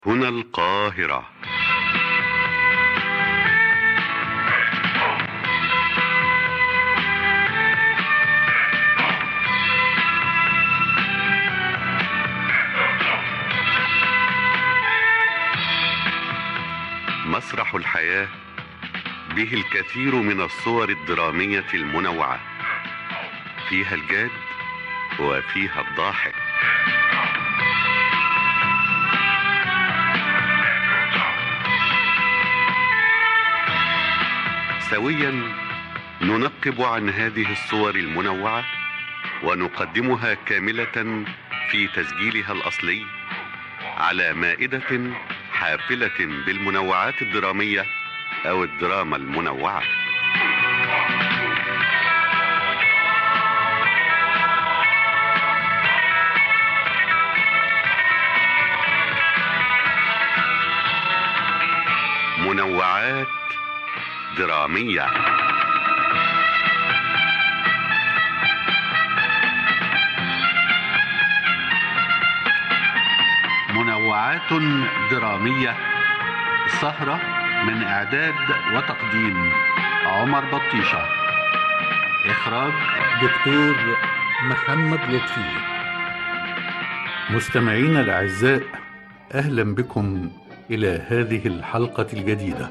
هنا القاهرة مسرح الحياة به الكثير من الصور الدرامية المنوعة فيها الجاد وفيها الضاحك سويا ننقب عن هذه الصور المنوعة ونقدمها كاملة في تسجيلها الأصلي على مائدة حافلة بالمنوعات الدرامية أو الدراما المنوعة منوعات درامية منوعات درامية سهرة من إعداد وتقديم عمر بطيشة إخراج دكتور محمد لطفي مستمعينا الأعزاء أهلا بكم إلى هذه الحلقة الجديدة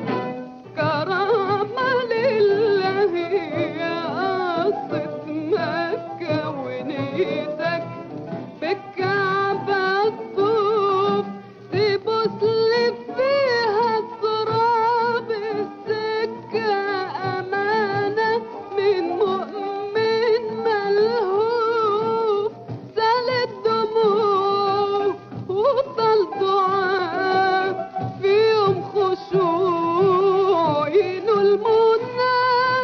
كرامة لله يا قصة مكة ونيتك بالكعبة الطوف تبص لي فيها تراب السكة أمانة من مؤمن ملهوف سال الدموع وطل دعاء في يوم خشوع ينو المنى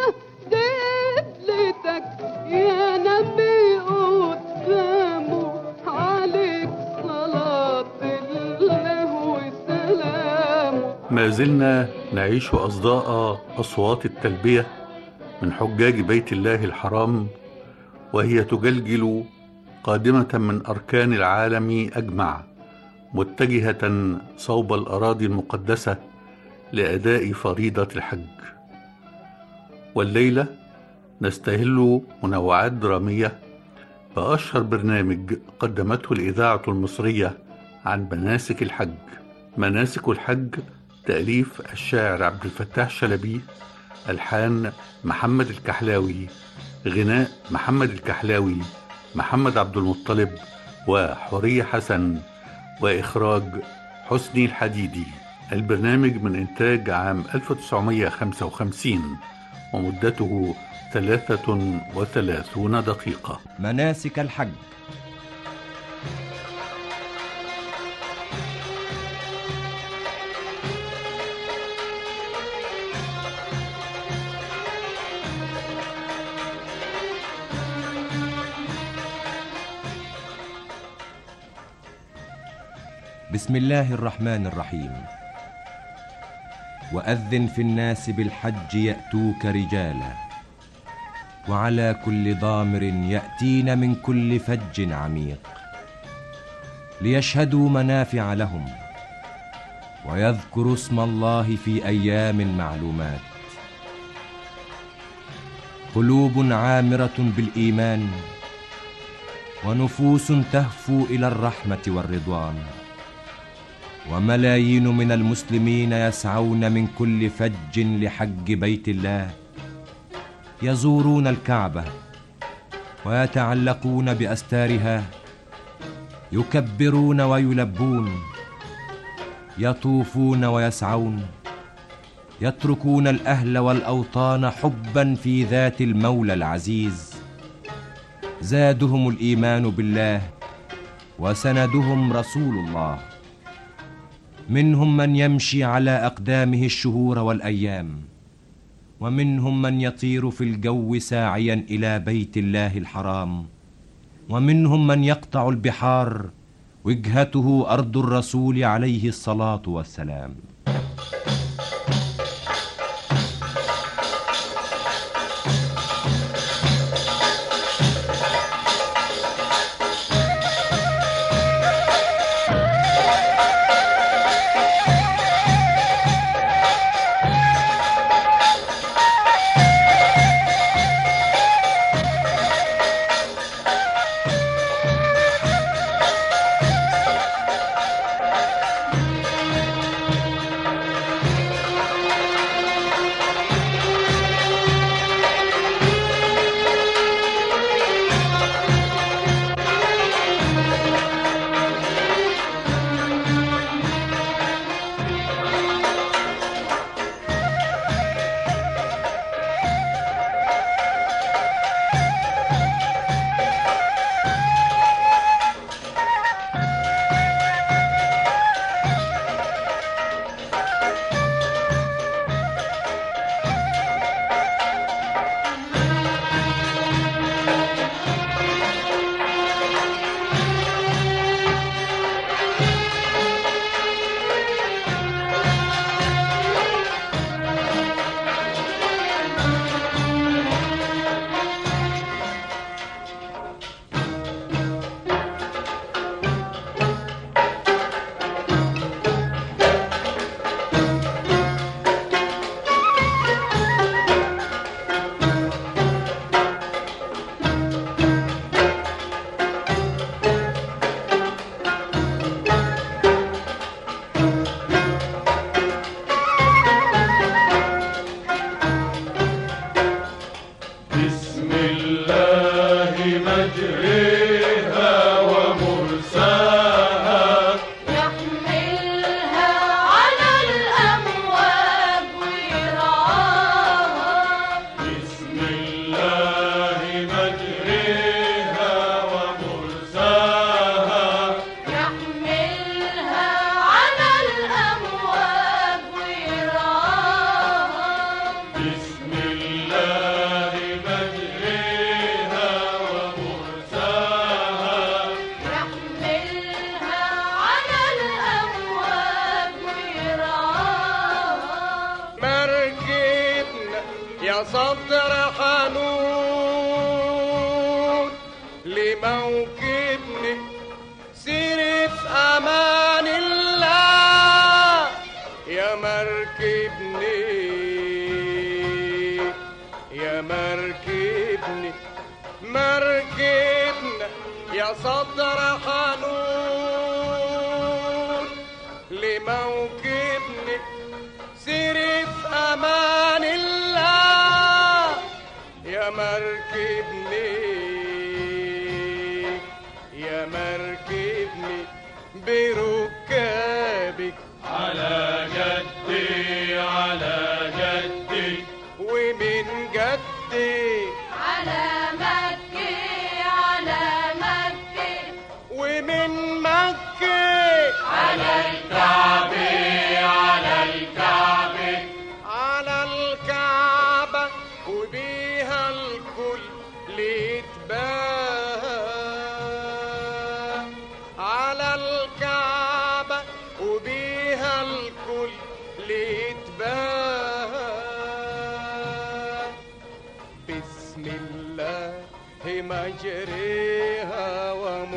دبلتك يا نبي قدامه عليك صلاة الله وسلامه ما زلنا نعيش أصداء أصوات التلبية من حجاج بيت الله الحرام وهي تجلجل قادمة من أركان العالم أجمع متجهة صوب الأراضي المقدسة لأداء فريضة الحج والليلة نستهل منوعات درامية بأشهر برنامج قدمته الإذاعة المصرية عن مناسك الحج مناسك الحج تأليف الشاعر عبد الفتاح شلبي ألحان محمد الكحلاوي غناء محمد الكحلاوي محمد عبد المطلب وحورية حسن وإخراج حسني الحديدي البرنامج من إنتاج عام 1955 ومدته 33 دقيقة مناسك الحج بسم الله الرحمن الرحيم واذن في الناس بالحج ياتوك رجالا وعلى كل ضامر ياتين من كل فج عميق ليشهدوا منافع لهم ويذكروا اسم الله في ايام معلومات قلوب عامره بالايمان ونفوس تهفو الى الرحمه والرضوان وملايين من المسلمين يسعون من كل فج لحج بيت الله يزورون الكعبه ويتعلقون باستارها يكبرون ويلبون يطوفون ويسعون يتركون الاهل والاوطان حبا في ذات المولى العزيز زادهم الايمان بالله وسندهم رسول الله منهم من يمشي على اقدامه الشهور والايام ومنهم من يطير في الجو ساعيا الى بيت الله الحرام ومنهم من يقطع البحار وجهته ارض الرسول عليه الصلاه والسلام بسم الله مجريها ومرساها يحملها على الأمواج ويرعاها بسم الله مجريها ومرساها يحملها على الأمواج ويرعاها بسم الله مجريها ومرساها يحملها على الأمواج ويرعاها مركبنا يا صدر حنون لموكبنا سير في امان الله يا مركبني يا مركبني مركبنا يا صدر حنون لموكبنا سيري في امان الله يا مركبني يا مركبني بركابك على جدي على جدي ومن جدي على مكة على مكة ومن مكة على الكعبة على الكعبة على الكعبة وبيها الكل يتباهى على الكعبة وبيها الكل يتباهى بسم الله مجريها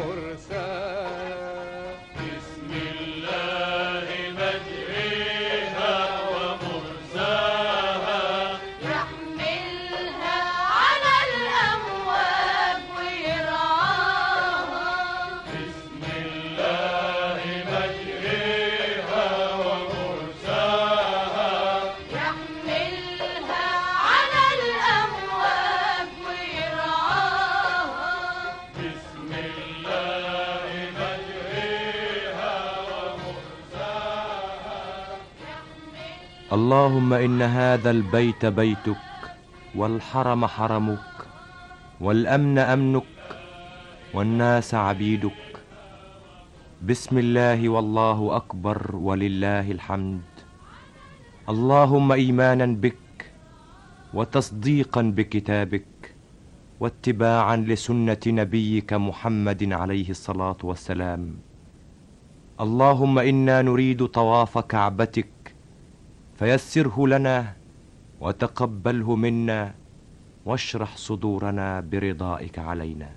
ومرساها بسم الله مجريها ومرساها يحملها على الأمواج ويرعاها بسم الله مجريها ومرساها يحملها على الأمواج ويرعاها بسم الله مجريها ومرساها اللهم ان هذا البيت بيتك والحرم حرمك والامن امنك والناس عبيدك بسم الله والله اكبر ولله الحمد اللهم ايمانا بك وتصديقا بكتابك واتباعا لسنه نبيك محمد عليه الصلاه والسلام اللهم انا نريد طواف كعبتك فيسره لنا وتقبله منا واشرح صدورنا برضائك علينا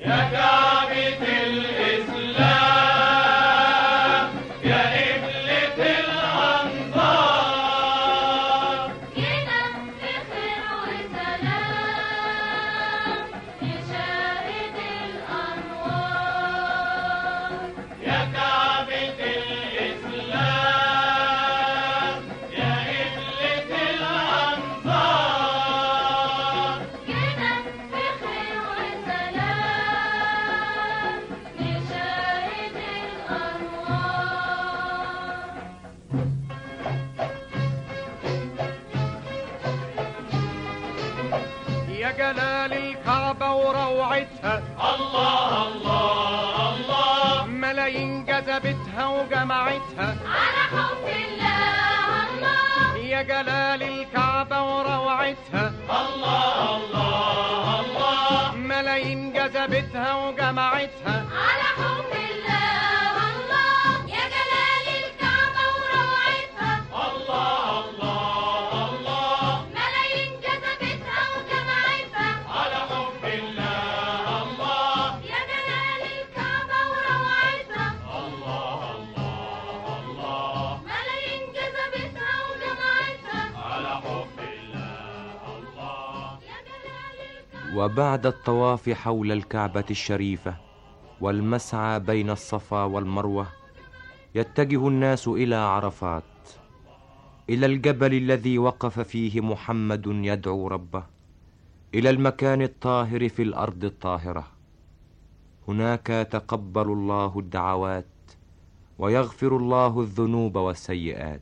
يا كعبة الإسلام يا قبلة الأنصار جينا بخير وسلام نشاهد الأنوار يا كعبة الإسلام يا قبلة الأنصار جينا بخير وسلام نشاهد الأنوار يا جلال الكعبة وروعتها الله الله الله ملايين جذبتها وجمعتها على حب الله الله يا جلال الكعبة وروعتها الله الله الله ملايين جذبتها وجمعتها على حب الله الله يا جلال الكعبة وروعتها الله الله الله ملايين جذبتها وجمعتها على حب الله الله يا جلال الكعبة وروعتها الله الله الله ملايين جذبتها وجمعتها على حب الله الله يا جلال الكعبة وبعد الطواف حول الكعبة الشريفة والمسعى بين الصفا والمروة يتجه الناس إلى عرفات إلى الجبل الذي وقف فيه محمد يدعو ربه إلى المكان الطاهر في الأرض الطاهرة هناك يتقبل الله الدعوات ويغفر الله الذنوب والسيئات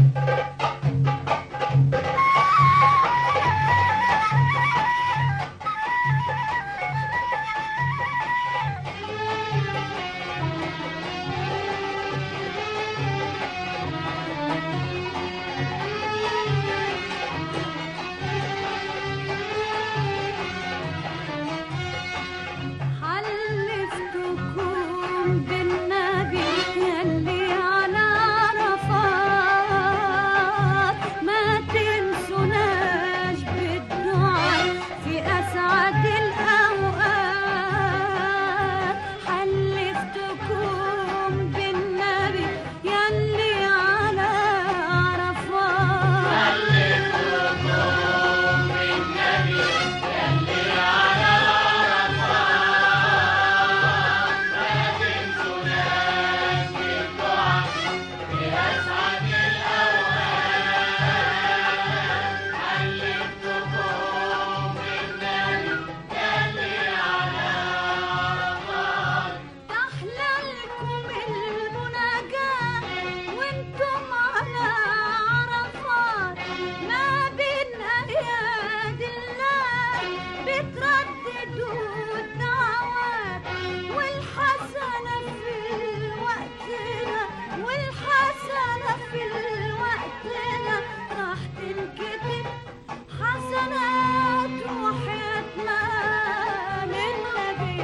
حلفتكم بالنبي يلي على عرفات ما تنسوناش بالدعاء في أسعد الأوقات حلفتكم بالنبي يلي على عرفات تحللكم المناجاة وانتم على عرفات ما بين أياد الله بترددوا الدعوات والحسنة في وقتنا والحسنة في وقتنا راح تنكتب حسنات وحياتنا للنبي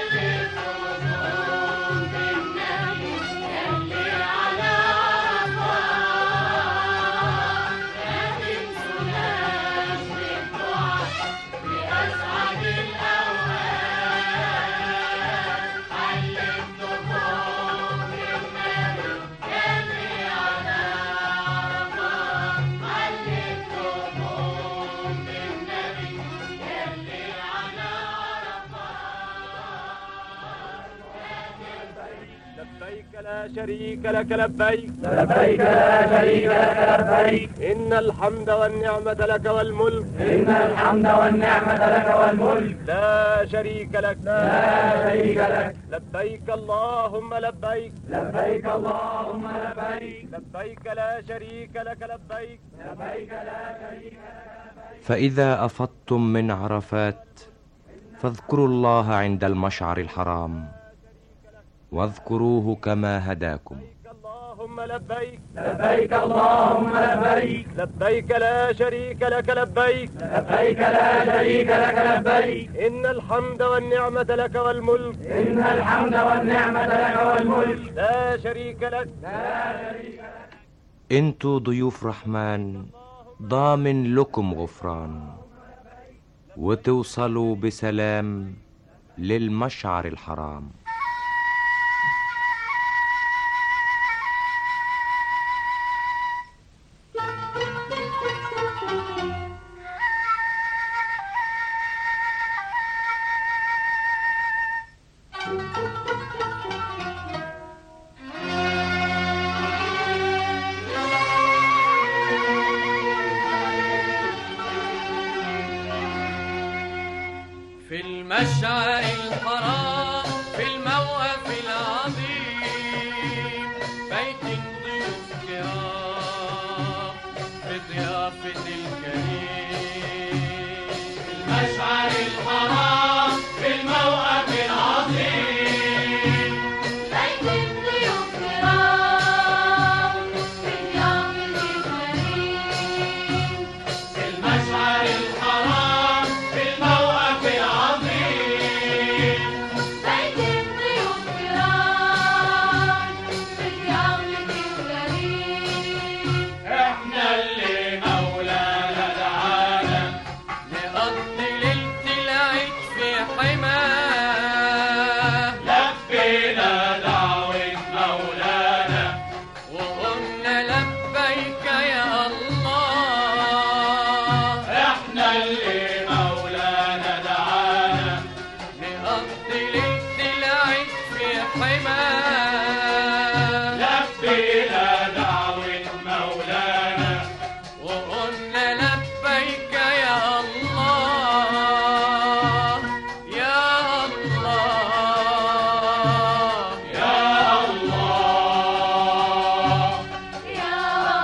لبيك لا شريك لك لبيك لبيك لا شريك لك لبيك إن الحمد والنعمة لك والملك إن الحمد والنعمة لك والملك لا شريك لك لا شريك لك لبيك اللهم لبيك لبيك اللهم لبيك لبيك لا شريك لك لبيك لبيك لا شريك فإذا أفضتم من عرفات فاذكروا الله عند المشعر الحرام واذكروه كما هداكم اللهم لبيك لبيك اللهم لبيك لبيك لا شريك لك لبيك لبيك لا شريك لك لبيك إن الحمد والنعمة لك والملك إن الحمد والنعمة لك والملك لا شريك لك انتوا ضيوف رحمن ضامن لكم غفران وتوصلوا بسلام للمشعر الحرام في المشعر الحرام في الموقف العظيم بيت ضيوف كرام في ضيافة الكريم المشعر الحرام في الموقف العظيم بيت الضيوف كرام في اليوم الكريم المشعر الحرام في الموقف العظيم بيت الضيوف كرام في اليوم الكريم احنا اللي مولانا دعانا نقضي ليلة العيد في حماه لبينا دعوة مولانا وقلنا لبيك يا الله احنا اللي مولانا دعانا نقضي ليلة العيد في حماه لبينا دعوة مولانا وقلنا لبيك يا الله يا الله يا الله يا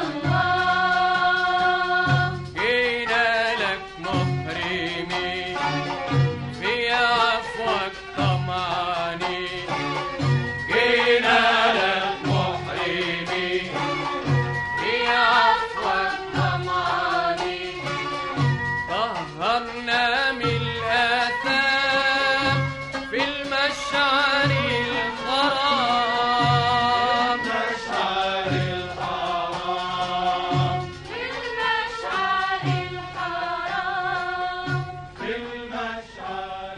الله جينا لك محرمين في عفوك طمعانين جينا لك محرمين في عفوك طمعانين طهرنا من الآثام في المشعر الحرام مشعر الحرام في المشعر الحرام في المشعر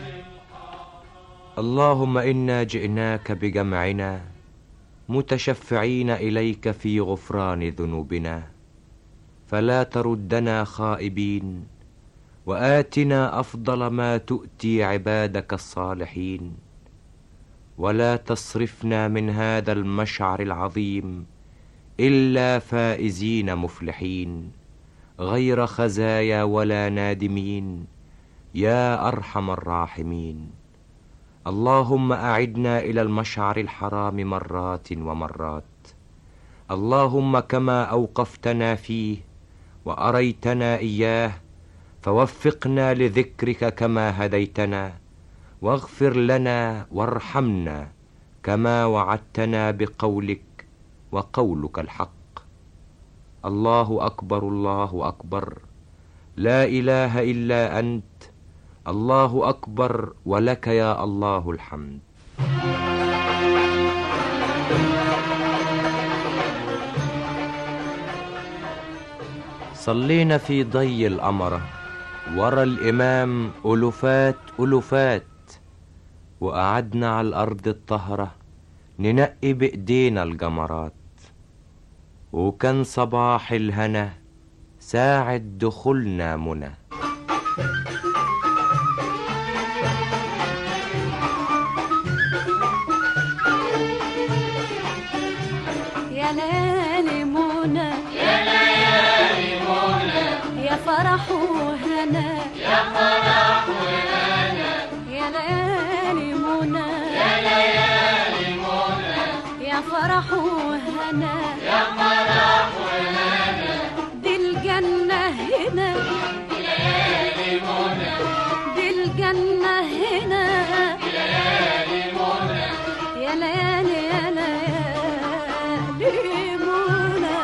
اللهم انا جئناك بجمعنا متشفعين اليك في غفران ذنوبنا فلا تردنا خائبين واتنا افضل ما تؤتي عبادك الصالحين ولا تصرفنا من هذا المشعر العظيم الا فائزين مفلحين غير خزايا ولا نادمين يا ارحم الراحمين اللهم اعدنا الى المشعر الحرام مرات ومرات اللهم كما اوقفتنا فيه واريتنا اياه فوفقنا لذكرك كما هديتنا واغفر لنا وارحمنا كما وعدتنا بقولك وقولك الحق الله اكبر الله اكبر لا اله الا انت الله اكبر ولك يا الله الحمد صلينا في ضي القمرة ورا الإمام ألوفات ألوفات وقعدنا على الأرض الطهرة ننقي بإيدينا الجمرات وكان صباح الهنا ساعة دخولنا منى يا ليالي منى يا ليالي منى يا فرح وهنا يا فرح وهنا يا ليالي منى يا ليالي منى يا فرح وهنا يا فرح وهنا دي الجنة هنا دي ليالي منى دي الجنة هنا دي ليالي منى يا ليالي يا ليالي منى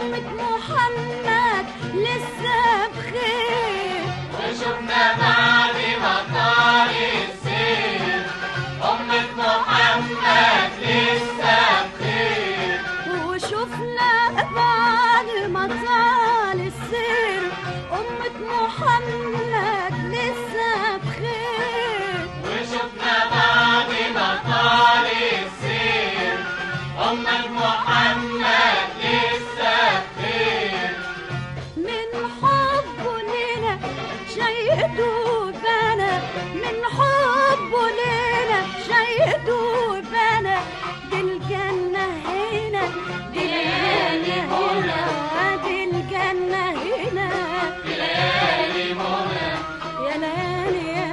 أمة محمد لسه بخير وشفنا بعد ما طال السير أمة محمد لسه بخير وشفنا بعد ما طال السير أمة محمد لسه بخير وشفنا بعد ما طال السير أمة محمد لسه بخير من حبه لنا شيدوا بنا من حبه لنا شيدوا بنا دي الجنة هنا دي الجنة هنا دي الجنة هنا ليالي منى يا ليالي يا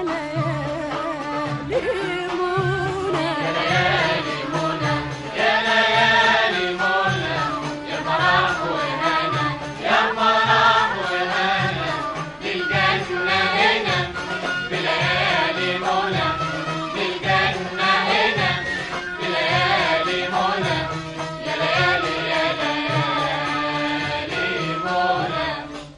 ليالي منى ليالي منى يا ليالي منى يا فرح وهنا يا فرح وهنا للجنة هنا بليالي منى للجنة هنا بليالي منى يا ليالي يا ليالي منى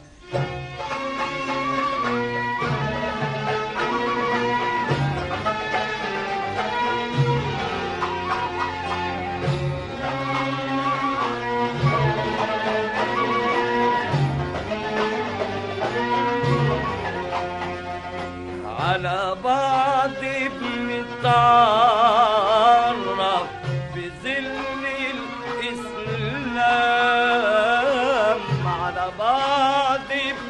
على بعض بنتعرف في ظل الإسلام على بعض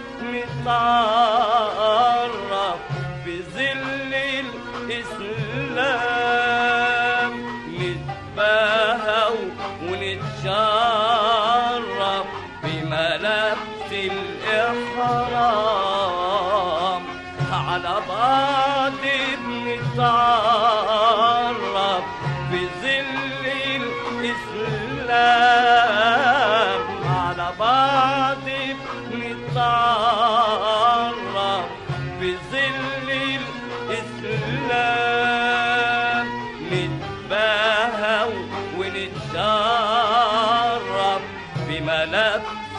بنتعرف في ظل الإسلام نتباهى ونتشرف بملابس الإحرام على بعض بنتعرف في ظل الإسلام على بعض بنتعرف في ظل الإسلام نتباهى ونتشرف بملابس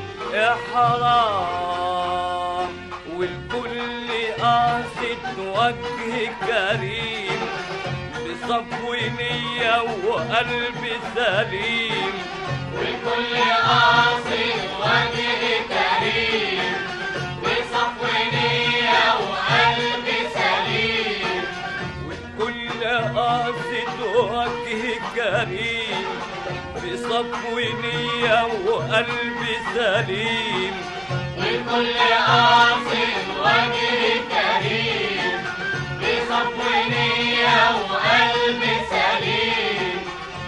الإحرام والكل قاصد وجه كريم بصفو نية وقلب سليم والكل قاصد وجه كريم بصفو نية وقلب سليم والكل قاصد وجه كريم بصفو نية وقلب سليم والكل قاصد وجه كريم بصفو نية وقلب سليم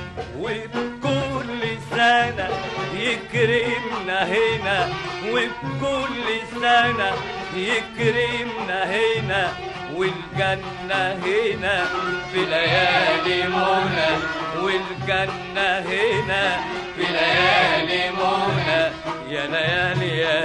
وبكل سنة يكرمنا هنا وبكل سنة يكرمنا هنا والجنة هنا في ليالي منى والجنة هنا في ليالي منى يا ليالي يا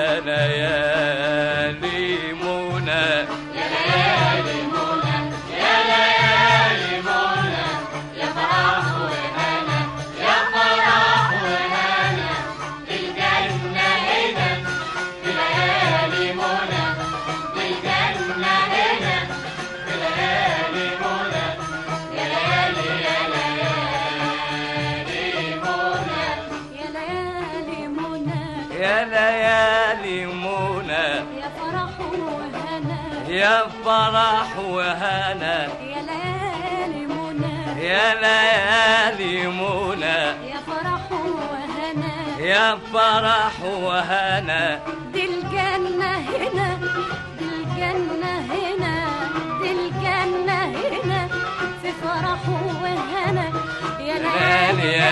ليالي منى يا ليالي منى يا ليالي منى يا فرح وهنا يا فرح وهنا الجنة هنا في ليالي منى الجنة هنا في ليالي منى يا ليالي يا ليالي منى يا ليالي منى يا ليالي منى يا فرح وهنا يا فرح وهنا يا ليالي منى يا ليالي منى يا فرح وهنا يا فرح وهنا دي الجنة هنا دي الجنة هنا دي الجنة هنا في فرح وهنا يا ليالي يا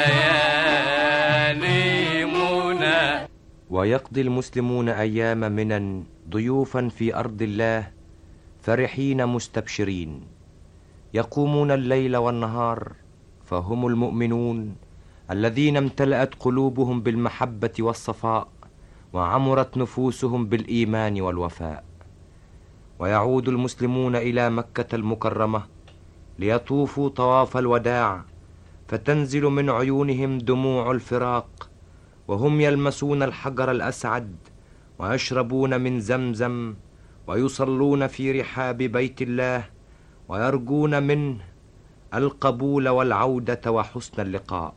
ليالي ليالي منى ويقضي المسلمون ايام منا ضيوفا في ارض الله فرحين مستبشرين يقومون الليل والنهار فهم المؤمنون الذين امتلأت قلوبهم بالمحبة والصفاء وعمرت نفوسهم بالإيمان والوفاء ويعود المسلمون إلى مكة المكرمة ليطوفوا طواف الوداع فتنزل من عيونهم دموع الفراق وهم يلمسون الحجر الاسعد ويشربون من زمزم ويصلون في رحاب بيت الله ويرجون منه القبول والعوده وحسن اللقاء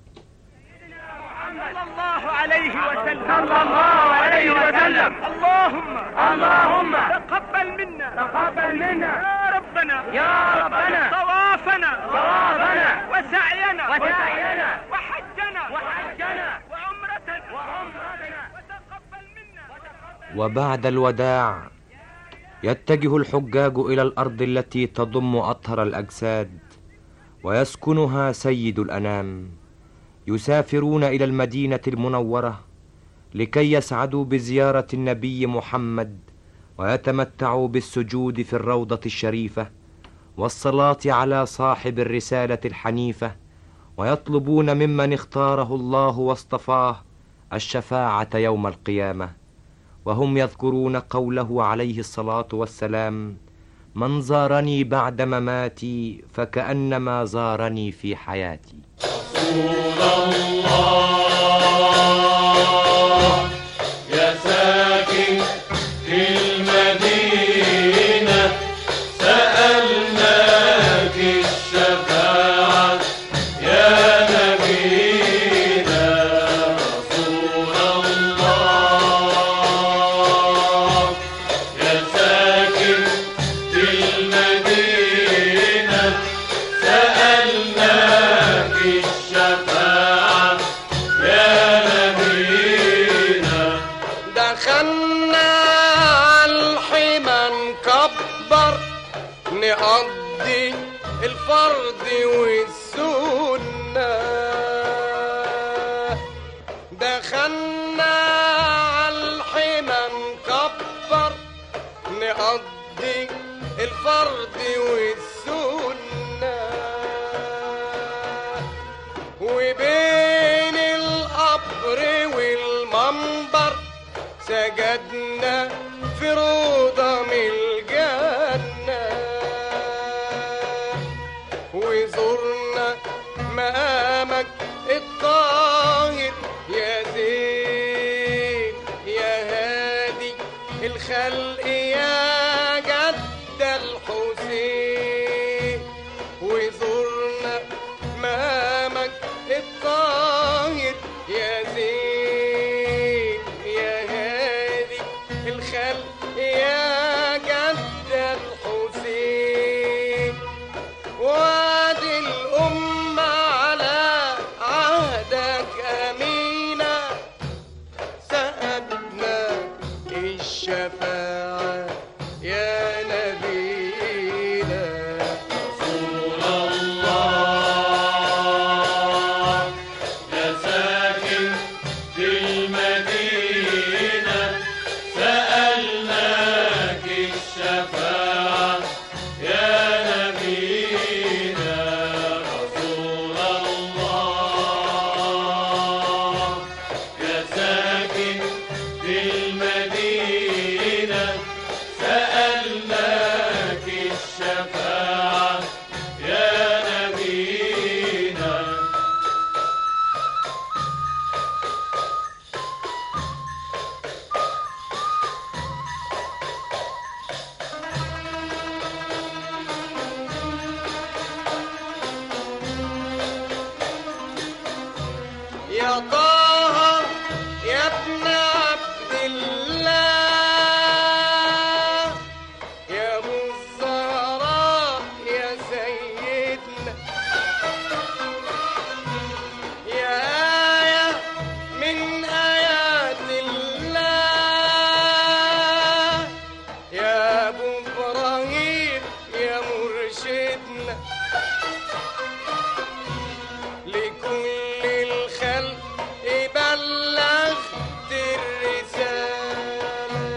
صلى الله عليه وسلم صلى الله عليه وسلم اللهم اللهم تقبل منا تقبل منا يا ربنا يا ربنا طوافنا طوافنا وسعينا وسعينا وحجنا وحجنا وعمرتنا وعمرتنا وتقبل منا وبعد الوداع يتجه الحجاج الى الارض التي تضم اطهر الاجساد ويسكنها سيد الانام يسافرون الى المدينه المنوره لكي يسعدوا بزياره النبي محمد ويتمتعوا بالسجود في الروضه الشريفه والصلاه على صاحب الرساله الحنيفه ويطلبون ممن اختاره الله واصطفاه الشفاعه يوم القيامه وهم يذكرون قوله عليه الصلاه والسلام من زارني بعد مماتي فكانما زارني في حياتي يا ساكن في المدينة سألناك الشفاعة يا نبينا رسول الله يا ساكن في المدينة سألناك الشفاعة يا نبينا دخلنا عالحمى نكبر نقضي الفرض والسنة دخلنا عالحمى نكبر نقضي الفرض والسنة وبين القبر والمنبر سجدنا في روضة من الجنة وزرنا مقامك الطاهر يا زين يا هادي الخلق يا جد الحسين وزرنا مقامك الطاهر يا زين يا هادي الخلق يا جد الحسين وادي الأمة على عهدك أمينة سألنا الشفاعة يا نبينا رسول الله يا ساكن في المدينة سألناك الشفاعة يا نبينا رسول الله يا ساكن في المدينة سألناك الشفاعة يا نبينا يا طه يا ابن عبد الله يا ابو الزهراء يا سيدنا يا آية من آيات الله يا ابو ابراهيم يا مرشدنا لكل الخلق بلغت الرسالة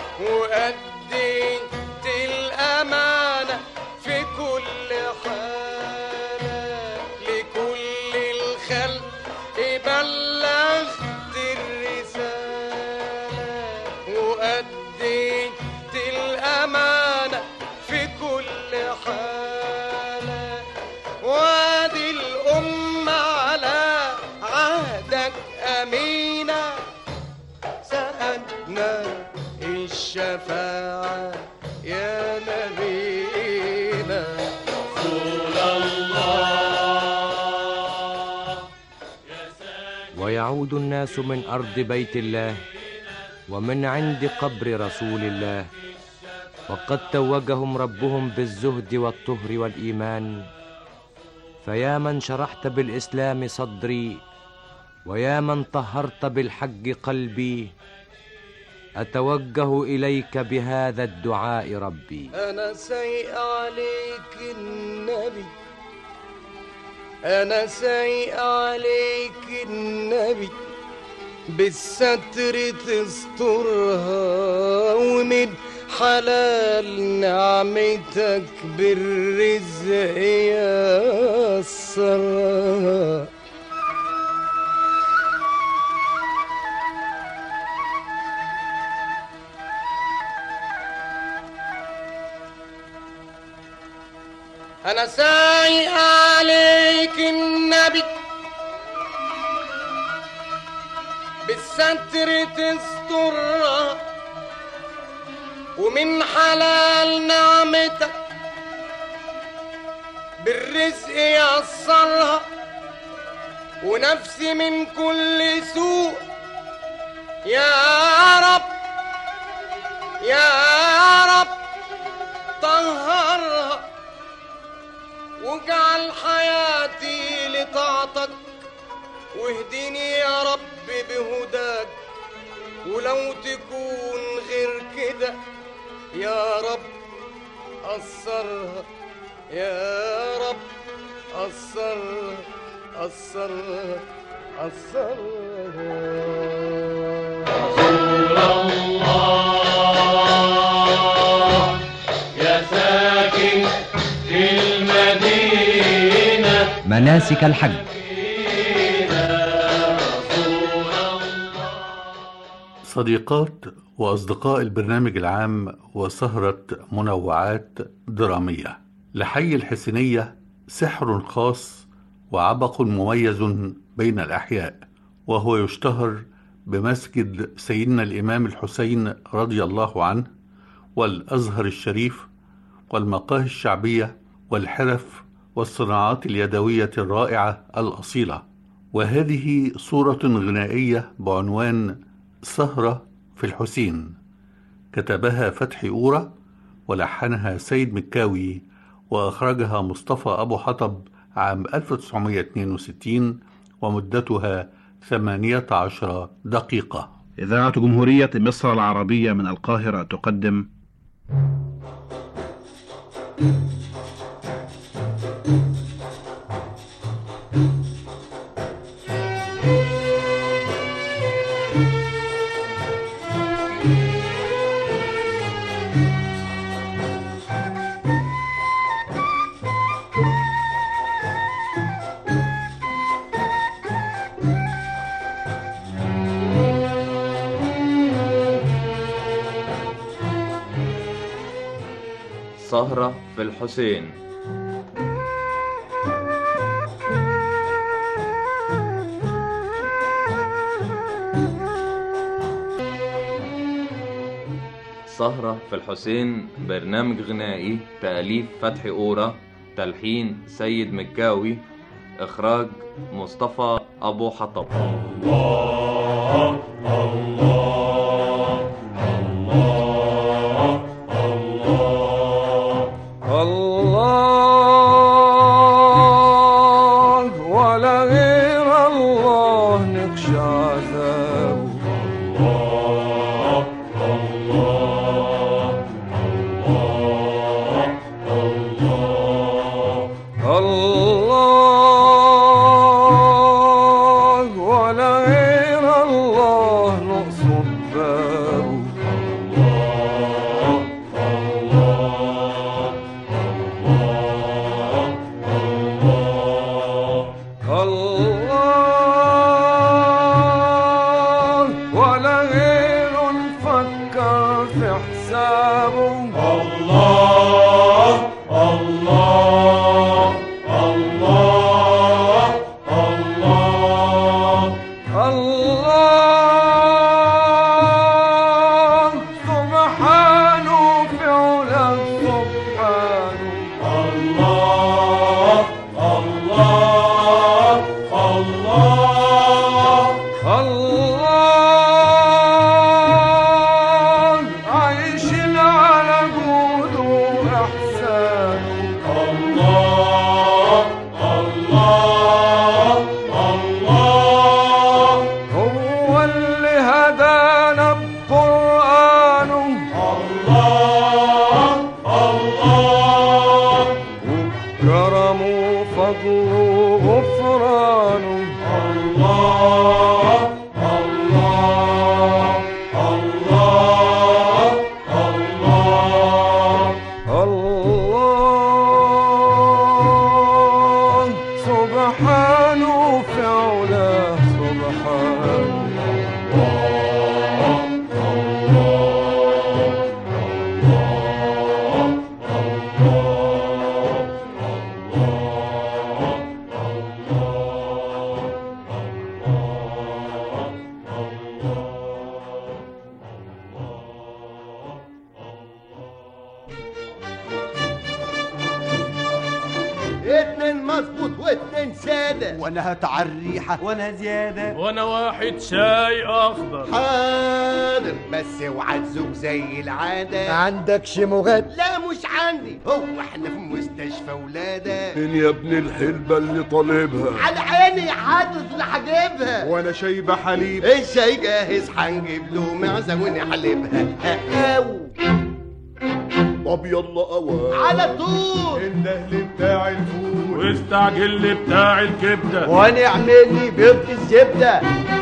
وأديت الأمانة في كل حالة لكل الخلق بلغت الرسالة وأديت الأمانة في كل حالة وادي الأمة على عهدك أمين الشفاعة يا نبينا رسول الله ويعود الناس من ارض بيت الله ومن عند قبر رسول الله وقد توجهم ربهم بالزهد والطهر والايمان فيا من شرحت بالاسلام صدري ويا من طهرت بالحج قلبي اتوجه اليك بهذا الدعاء ربي أنا سايق عليك النبي أنا سايق عليك النبي بالستر تسترها ومن حلال نعمتك بالرزق يسرها أنا سايق عليك النبي بالستر تسترها ومن حلال نعمتك بالرزق يسرها ونفسي من كل سوء يا رب يا رب طهرها واجعل حياتي لطاعتك واهدني يا رب بهداك ولو تكون غير كده يا رب قصرها يا رب قصرها قصرها قصرها رسول الله يا ساكن في المدينة مناسك الحج صديقات وأصدقاء البرنامج العام وسهرة منوعات درامية لحي الحسينية سحر خاص وعبق مميز بين الأحياء وهو يشتهر بمسجد سيدنا الإمام الحسين رضي الله عنه والأزهر الشريف والمقاهي الشعبية والحرف والصناعات اليدوية الرائعة الأصيلة وهذه صورة غنائية بعنوان سهرة في الحسين كتبها فتحي أورا ولحنها سيد مكاوي وأخرجها مصطفى أبو حطب عام 1962 ومدتها 18 دقيقة إذاعة جمهورية مصر العربية من القاهرة تقدم سهرة في الحسين سهرة في الحسين برنامج غنائي تأليف فتحي أورا تلحين سيد مكاوي إخراج مصطفى أبو حطب الله الله الله الله الله ولا غير الله نخشى عذابه الله الله الله الله ولا غير الله نقصد بابه الله ولا غيره نفكر في حسابه الله الله الله الله الله سبحان الله سبحانه في علاه سبحانه اتنين مظبوط واتنين سادة وانا هتعريحة وانا زيادة وانا واحد شاي اخضر حاضر بس اوعى تزوج زي العادة عندك شموغات لا مش عندي هو احنا في مستشفى ولادة فين يا ابن الحلبة اللي طالبها على عيني حاطط اللي هجيبها وانا شايبة حليب الشاي جاهز هنجيب له معزة ونحلبها او طب يلا اوان على طول النهل بتاع الفول واستعجل لي بتاع الكبده ونعمل لي بيض الزبدة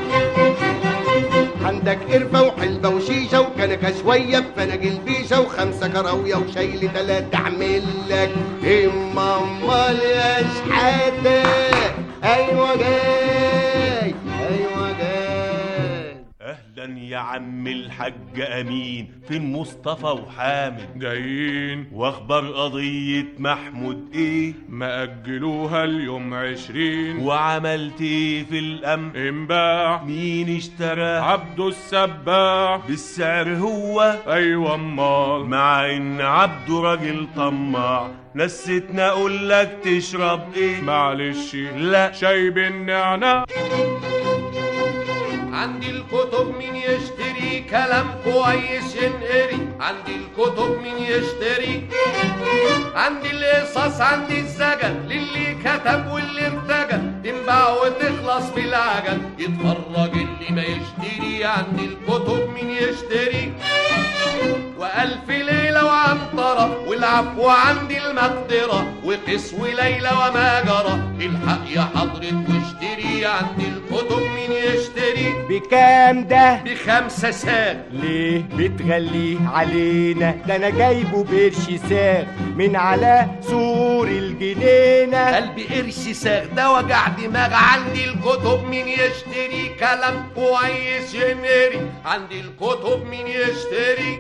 عندك قرفة وحلبة وشيشة وكنكة شوية بفناجيل بيشة وخمسة كراوية وشاي لتلاتة أعمل لك إما أمال يا شحاتة أيوة جاي أيوة جاي اهلا يا عم الحاج امين فين مصطفى وحامد جايين واخبار قضية محمود ايه مأجلوها اليوم عشرين وعملت ايه في الامن انباع مين اشتراه عبده السباع بالسعر هو ايوه امال مع ان عبده راجل طماع نسيتنا اقول لك تشرب ايه معلش لا شاي بالنعناع عندي الكتب مين يشتري كلام كويس ينقري عندي الكتب مين يشتري عندي القصص عندي الزجل للي كتب واللي ارتجل تنباع وتخلص بالعجل يتفرج اللي ما يشتري عندي الكتب مين يشتري وألف ليلة وعنطرة والعفو عندي المقدرة وقس وليلة وما جرى الحق يا حضرة واشتري عندي الكتب مين يشتري بكام ده بخمسة ساغ ليه بتغليه علينا ده انا جايبه بقرش ساغ من على سور الجنينة قلبي قرش ساغ ده وجع دماغ عندي الكتب مين يشتري كلام كويس ينقري عندي الكتب مين يشتري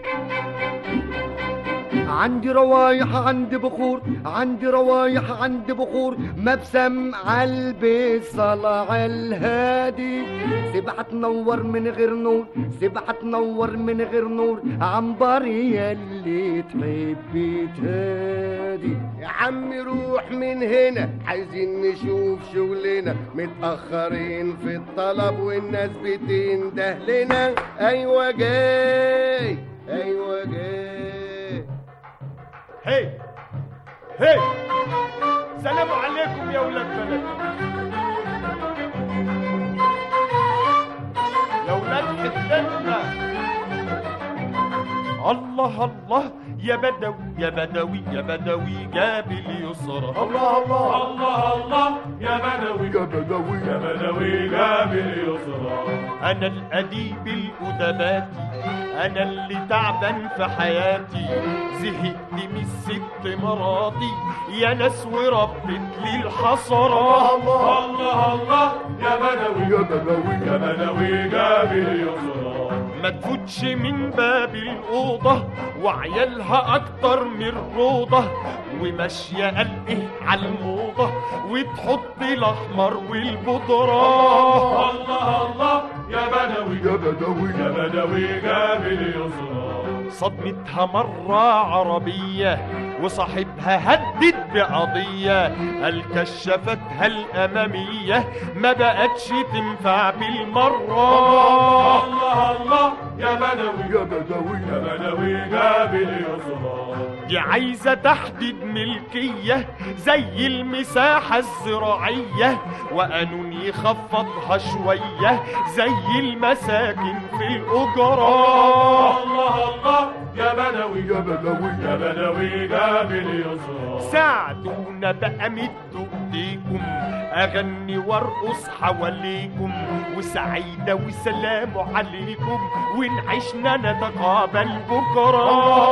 عندي روايح عندي بخور عندي روايح عندي بخور مبسم عالبي صلع الهادي سبعة تنور من غير نور سبعة تنور من غير نور عنبر يلي تحبي تهادي يا عم روح من هنا عايزين نشوف شغلنا متأخرين في الطلب والناس بتنده لنا أيوة جاي أيوة جاي هي هي سلام عليكم يا ولاد بلد يا ولاد حتتنا الله الله يا بدوي يا بدوي يا بدوي جاب اليسرى الله الله الله الله يا بدوي يا بدوي يا بدوي جاب اليسرى انا الاديب الادباتي انا اللي تعبان في حياتي زهقت من الست مراتي يا ناس وربت لي الحسرات الله الله الله يا بدوي يا بدوي يا بدوي جاب اليسرى ما تفوتش من باب الأوضة وعيالها أكتر من روضة وماشية قلقه على الموضة وتحط الأحمر والبودرة الله الله يا بدوي يا بدوي يا بدوي جاب اليسرى صدمتها مرة عربية وصاحبها هدد بقضية قال كشفتها الأمامية ما بقتش تنفع بالمرة الله الله يا بدوي يا بدوي يا بدوي جاب اليسرى دي عايزة تحديد ملكية زي المساحة الزراعية وقانون يخفضها شوية زي المساكن في الأجرة الله الله يا بدوي يا بدوي يا بدوي جاب اليسرى ساعدونا بقى مدوا ايديكم اغني وارقص حواليكم وسعيدة والسلام عليكم ونعيشنا نتقابل بكرة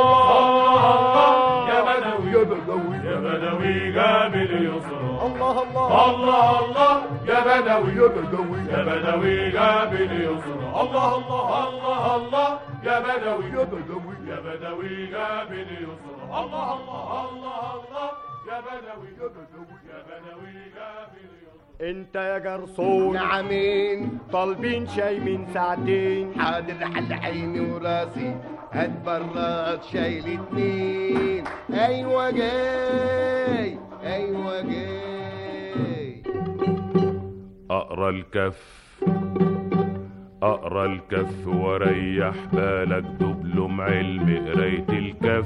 يا بدوي يا بدوي يا بدوي قابل يسرى الله الله الله الله يا بدوي يا بدوي يا بدوي قابل يسرى الله الله الله الله يا بدوي يا بدوي يا بدوي قابل يسرى الله الله الله الله يا بدوي يا بدوي يا بدوي قابل يسرى انت يا جرسون نعمين طالبين شاي من ساعتين حاضر على عيني وراسي هات براد شايل اتنين ايوه جاي ايوه جاي اقرا الكف اقرا الكف وريح بالك دبلم علم قرايه الكف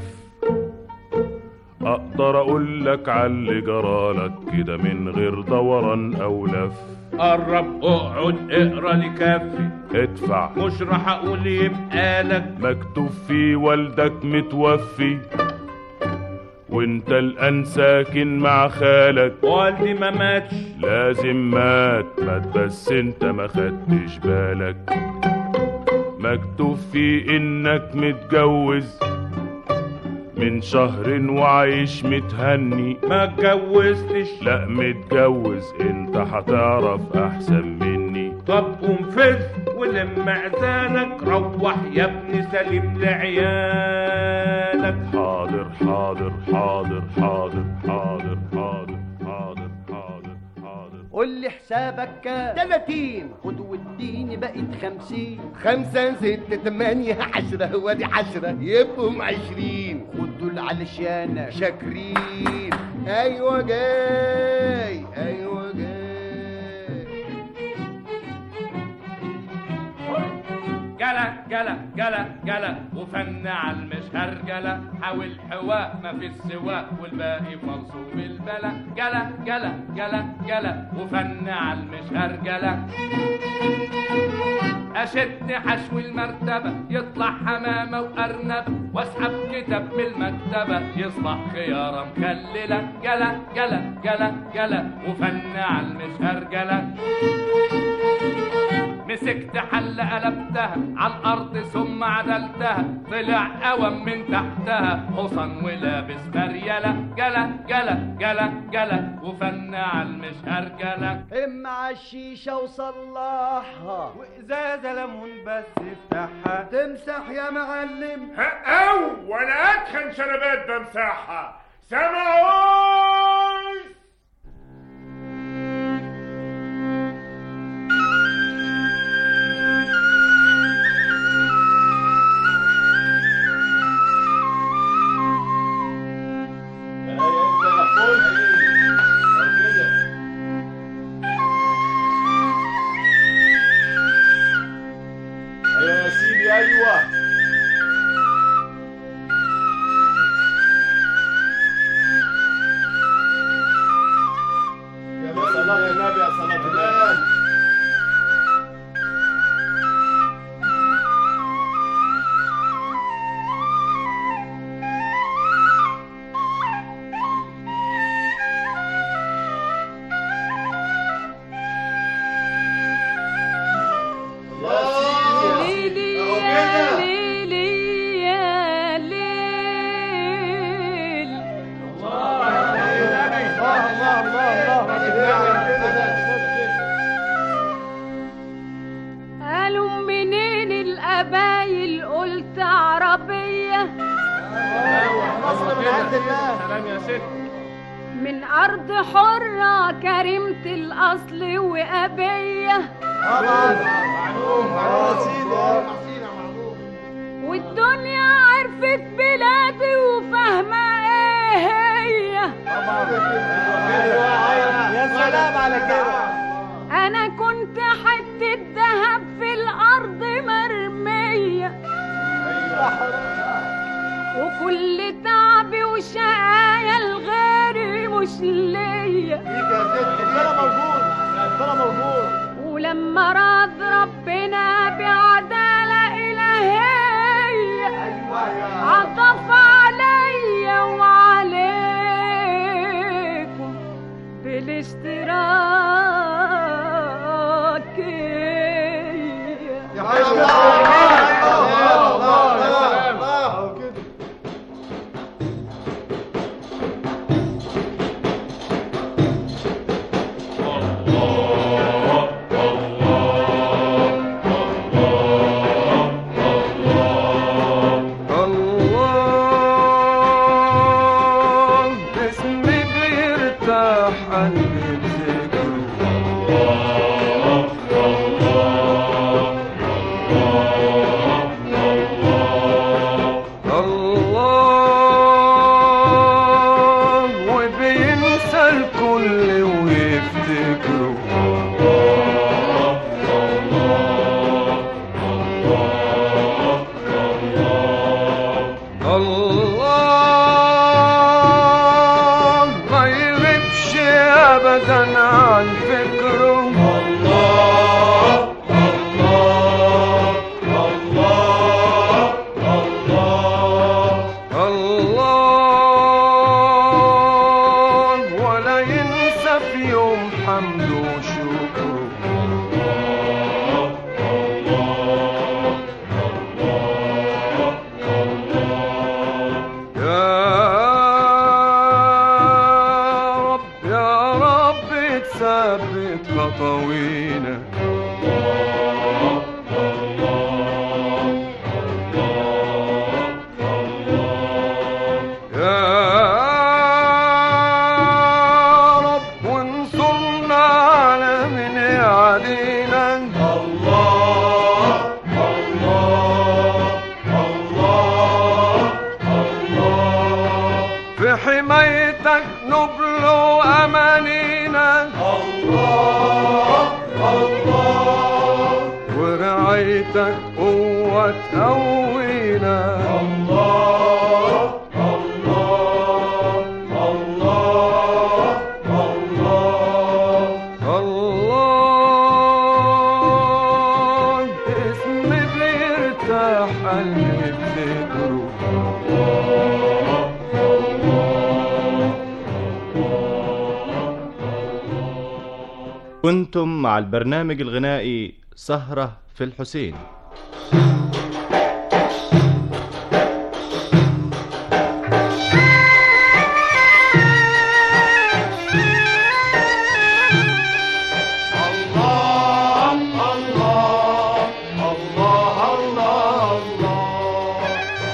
اقدر اقول لك على اللي جرالك كده من غير دوران او لف قرب اقعد اقرا لي كفي ادفع مش راح اقول يبقى لك مكتوب فيه والدك متوفي وانت الان ساكن مع خالك والدي ما ماتش لازم مات مات بس انت ما خدتش بالك مكتوب فيه انك متجوز من شهر وعايش متهني ما اتجوزتش لا متجوز انت هتعرف احسن مني طب قوم فز ولم عزالك روح يا ابني سليم لعيالك حاضر حاضر حاضر حاضر حاضر حاضر حاضر حاضر حاضر قول لي حسابك كام تلاتين خد واديني بقت خمسين خمسة ستة تمانية عشرة وادي عشرة يبقوا عشرين خد دول علشانك شاكرين ايوه جاي ايوه جاي جلا جلا جلا جلا وفن على المشهر جلا حاول حواء ما في السواء والباقي منصوب البلا جلا جلا جلا جلا وفن على المشهر جلا اشد حشو المرتبة يطلع حمامة وارنب واسحب كتاب من المكتبة يصبح خيارة مخللة جلا جلا جلا جلا وفن على المشهر جلا مسكت حل قلبتها على الارض ثم عدلتها طلع قوم من تحتها حصن ولابس مريلة جلا جلا جلا جلا وفن على المشهر جلا ام على الشيشة وصلحها وازازة ليمون بس افتحها تمسح يا معلم او وانا اتخن شنبات بمسحها سمعوش ايوه يا سيدي ايوه يا صلاة يا نبي يا صلاة الله ليلي يا ليلي يا ليل قالوا منين القبايل قلت عربية سلام يا ست من أرض حرة كريمة الأصل وأبية والدنيا عرفت بلادي وفاهمة ايه هي يا سلام على كده انا كنت حتة ذهب في الارض مرمية وكل تعبي وشقايا الغيري مش ليا ولما راد ربنا بعدالة إلهية عطف عليا وعليكم بالاشتراك عندك قوة تقوينا الله الله الله الله الله اسم بيرتاح قلبي بذكره كنتم مع البرنامج الغنائي سهرة في الحسين الله الله الله الله الله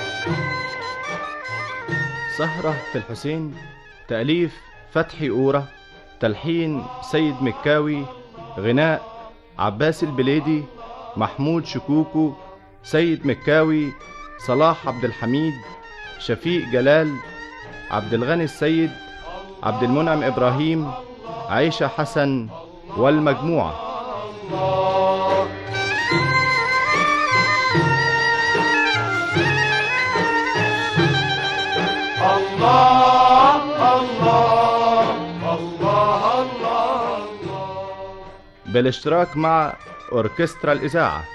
سهرة في الحسين تأليف فتحي أورة تلحين سيد مكاوي غناء عباس البليدي محمود شكوكو سيد مكاوي صلاح عبد الحميد شفيق جلال عبد الغني السيد عبد المنعم إبراهيم عيشة حسن والمجموعة الله الله الله الله بالاشتراك مع أوركسترا الإذاعة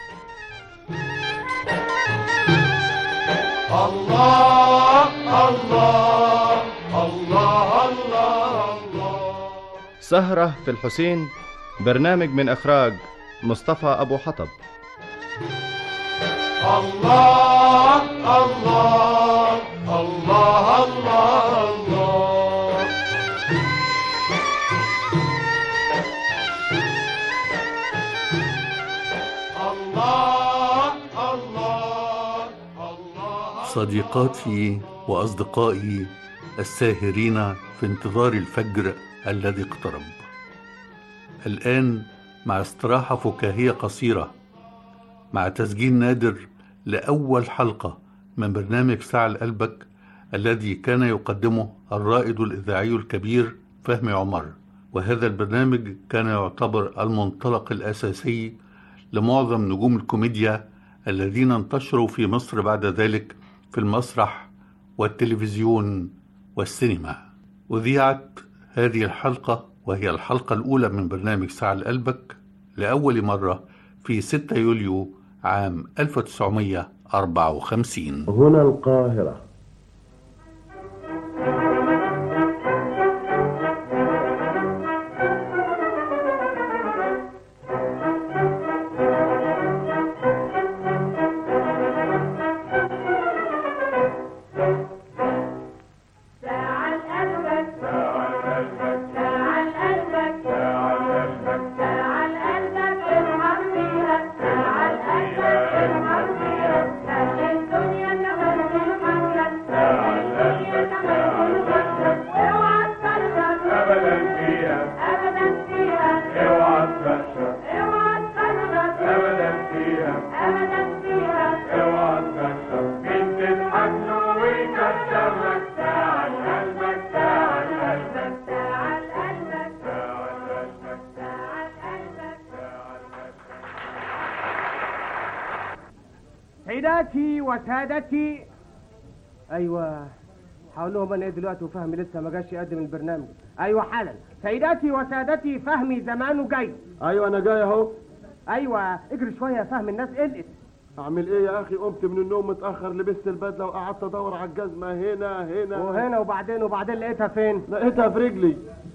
الله الله الله الله سهرة في الحسين برنامج من إخراج مصطفى أبو حطب الله الله الله الله الله الله الله صديقاتي واصدقائي الساهرين في انتظار الفجر الذي اقترب الان مع استراحه فكاهيه قصيره مع تسجيل نادر لاول حلقه من برنامج ساعه لقلبك الذي كان يقدمه الرائد الاذاعي الكبير فهمي عمر وهذا البرنامج كان يعتبر المنطلق الاساسي لمعظم نجوم الكوميديا الذين انتشروا في مصر بعد ذلك في المسرح والتلفزيون والسينما أذيعت هذه الحلقة وهي الحلقة الأولى من برنامج ساعة لقلبك لأول مرة في 6 يوليو عام 1954 هنا القاهرة سيداتي وسادتي ايوه هقول لهم انا ايه دلوقتي وفهمي لسه ما جاش يقدم البرنامج ايوه حالا سيداتي وسادتي فهمي زمانه جاي ايوه انا جاي اهو ايوه اجري شويه يا فهم الناس قلقت اعمل ايه يا اخي قمت من النوم متاخر لبست البدله وقعدت ادور على الجزمه هنا هنا وهنا وبعدين وبعدين لقيتها فين لقيتها في رجلي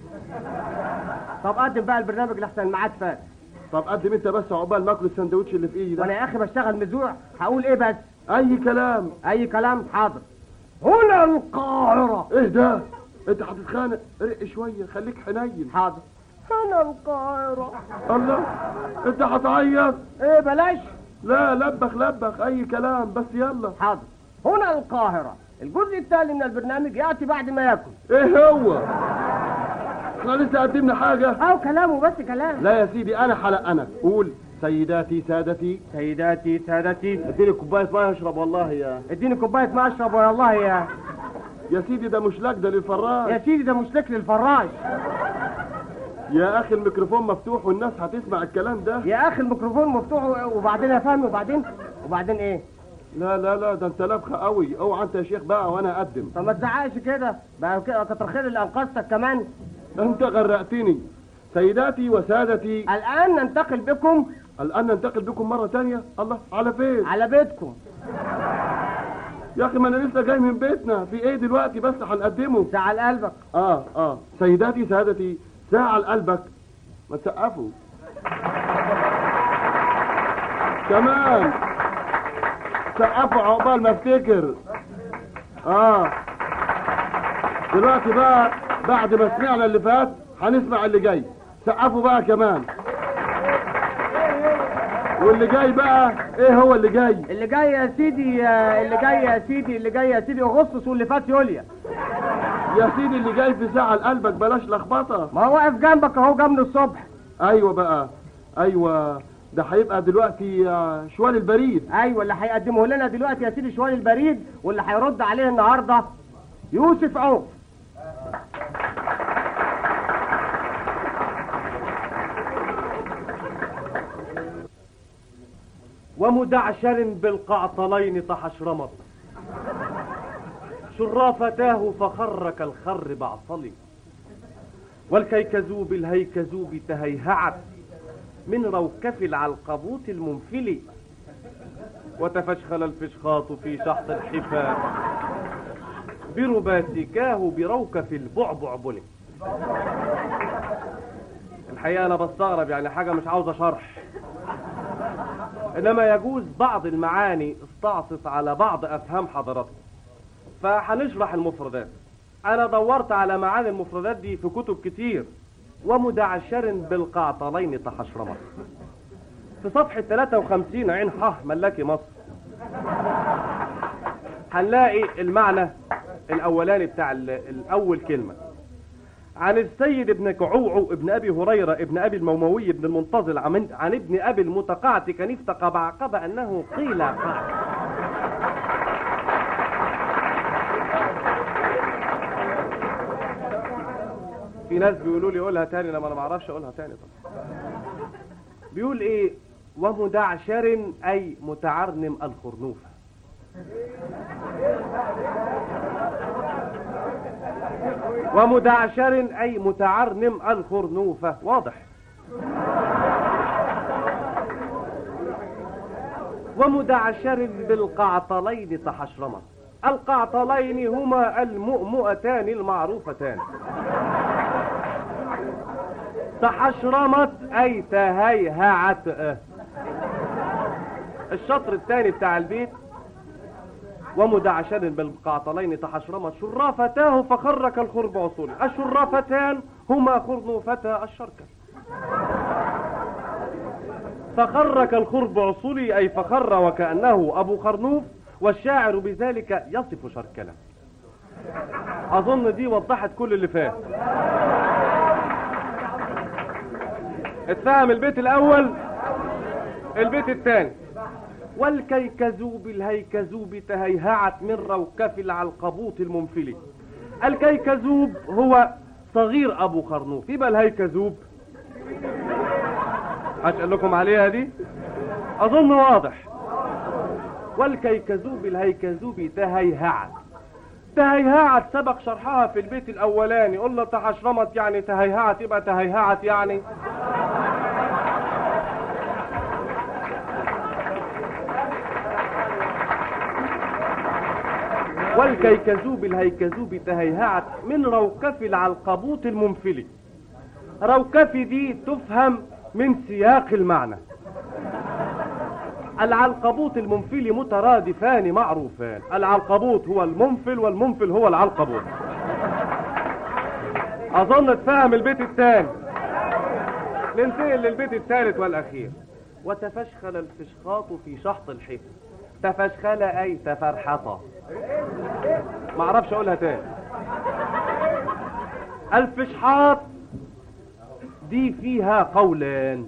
طب قدم بقى البرنامج لحسن الميعاد فات طب قدم انت بس عقبال ما اكل السندوتش اللي في ايدي ده وانا يا اخي بشتغل مذوع هقول ايه بس اي كلام اي كلام حاضر هنا القاهره ايه ده انت هتتخانق رق شويه خليك حنين حاضر هنا القاهره الله انت هتعيط ايه بلاش لا لبخ لبخ اي كلام بس يلا حاضر هنا القاهره الجزء التالي من البرنامج ياتي بعد ما ياكل ايه هو احنا لسه قدمنا حاجه او كلامه بس كلام لا يا سيدي انا حلق انا قول سيداتي سادتي سيداتي سادتي اديني كوبايه ميه اشرب والله يا اديني كوبايه ميه اشرب والله يا يا سيدي ده مش لك ده للفراش يا سيدي ده مش لك للفراش يا اخي الميكروفون مفتوح والناس هتسمع الكلام ده يا اخي الميكروفون مفتوح وبعدين يا فهمي وبعدين وبعدين ايه لا لا لا ده انت لبخه قوي اوعى انت يا شيخ بقى وانا اقدم طب ما تزعقش كده بقى كده كتر خير اللي انقذتك كمان انت غرقتني سيداتي وسادتي الان ننتقل بكم الان ننتقل بكم مره تانية الله على فين على بيتكم يا اخي ما انا لسه جاي من بيتنا في ايه دلوقتي بس هنقدمه ساعة لقلبك اه اه سيداتي سادتي ساعة لقلبك ما تسقفوا كمان سقفوا عقبال ما افتكر اه دلوقتي بقى بعد ما سمعنا اللي فات هنسمع اللي جاي سقفوا بقى كمان واللي جاي بقى ايه هو اللي جاي اللي جاي يا سيدي اللي جاي يا سيدي اللي جاي يا سيدي اغسطس واللي فات يوليا يا سيدي اللي جاي في ساعة لقلبك بلاش لخبطة ما هو واقف جنبك اهو جنب الصبح ايوه بقى ايوه ده هيبقى دلوقتي آه، شوال البريد ايوه اللي هيقدمه لنا دلوقتي يا سيدي شوال البريد واللي هيرد عليه النهارده يوسف عوف ومدعشر بالقعطلين تحشرمت شرافتاه فخر كالخر بعصلي والكيكذوب الهيكذوب تهيهعت من روكف العلقبوت المنفلي وتفشخل الفشخاط في شحط الحفا برباسكاه بروكف البعبع بلي الحقيقة أنا بستغرب يعني حاجة مش عاوزة شرح إنما يجوز بعض المعاني استعصت على بعض أفهام حضراتكم فهنشرح المفردات أنا دورت على معاني المفردات دي في كتب كتير ومدعشر بالقعطلين تحشرمت في صفحة 53 عين حه ملاكي مصر هنلاقي المعنى الأولاني بتاع ال- الأول كلمة عن السيد ابن كعوعو ابن أبي هريرة ابن أبي الموموي ابن المنتظر عن, عن ابن أبي المتقعت كنيفة قبعقب أنه قيل قال في ناس بيقولوا لي قولها تاني لما انا ما اعرفش اقولها تاني طبعا بيقول ايه ومدعشر اي متعرنم الخرنوفه ومدعشر اي متعرنم الخرنوفه واضح ومدعشر بالقعطلين تحشرمت القعطلين هما المؤمؤتان المعروفتان تحشرمت اي تهيهعت الشطر الثاني بتاع البيت ومدعشر بالقعطلين تحشرمت شرافتاه فخر كالخرب عصولي الشرافتان هما خرنوفتا الشركة فخر كالخرب عصولي أي فخر وكأنه أبو خرنوف والشاعر بذلك يصف شركلا أظن دي وضحت كل اللي فات اتفهم البيت الأول البيت الثاني والكيكذوب الهيكذوب تهيهعت من روكف العلقبوط المنفلي الكيكذوب هو صغير أبو خرنوف يبقى الهيكذوب هسأل لكم عليها دي أظن واضح والكيكذوب الهيكذوب تهيهعت تهيهعت سبق شرحها في البيت الأولاني قلنا تحشرمت يعني تهيهعت يبقى تهيهعت يعني والكيكذوب الهيكذوب تهيهعت من روكف العلقبوط المنفلي روكف دي تفهم من سياق المعنى العلقبوط المنفلي مترادفان معروفان العلقبوط هو المنفل والمنفل هو العلقبوط اظن تفهم البيت الثاني ننتقل للبيت الثالث والاخير وتفشخل الفشخاط في شحط الحفظ تفشخل اي تفرحط ما اعرفش اقولها تاني الفشحاط دي فيها قولان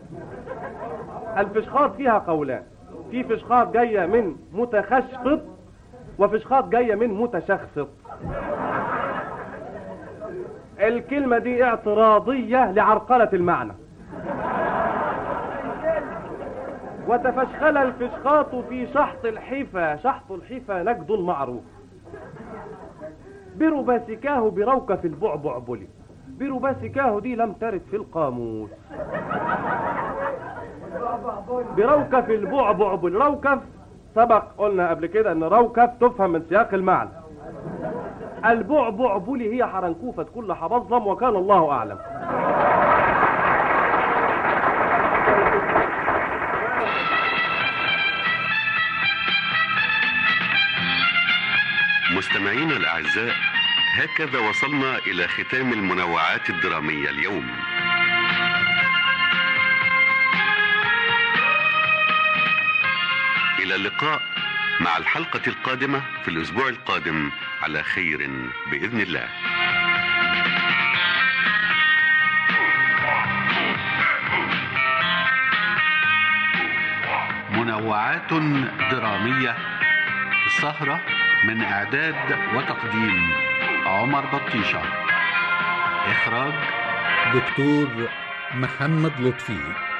الفشخاط فيها قولان في فشخاط جاية من متخشخط وفشخاط جاية من متشخصط الكلمة دي اعتراضية لعرقلة المعنى وتفشخل الفشخاط في شحط الحفا شحط الحفا نجد معروف برباسكاه بروكف البعبع بلي برباسكاه دي لم ترد في القاموس بروكف البعبع بلي روكف سبق قلنا قبل كده ان روكف تفهم من سياق المعنى البعبع بلي هي حرنكوفة كل حبظلم وكان الله أعلم مستمعينا الأعزاء هكذا وصلنا إلى ختام المنوعات الدرامية اليوم إلى اللقاء مع الحلقة القادمة في الأسبوع القادم على خير بإذن الله منوعات درامية السهرة من إعداد وتقديم عمر بطيشة إخراج دكتور محمد لطفي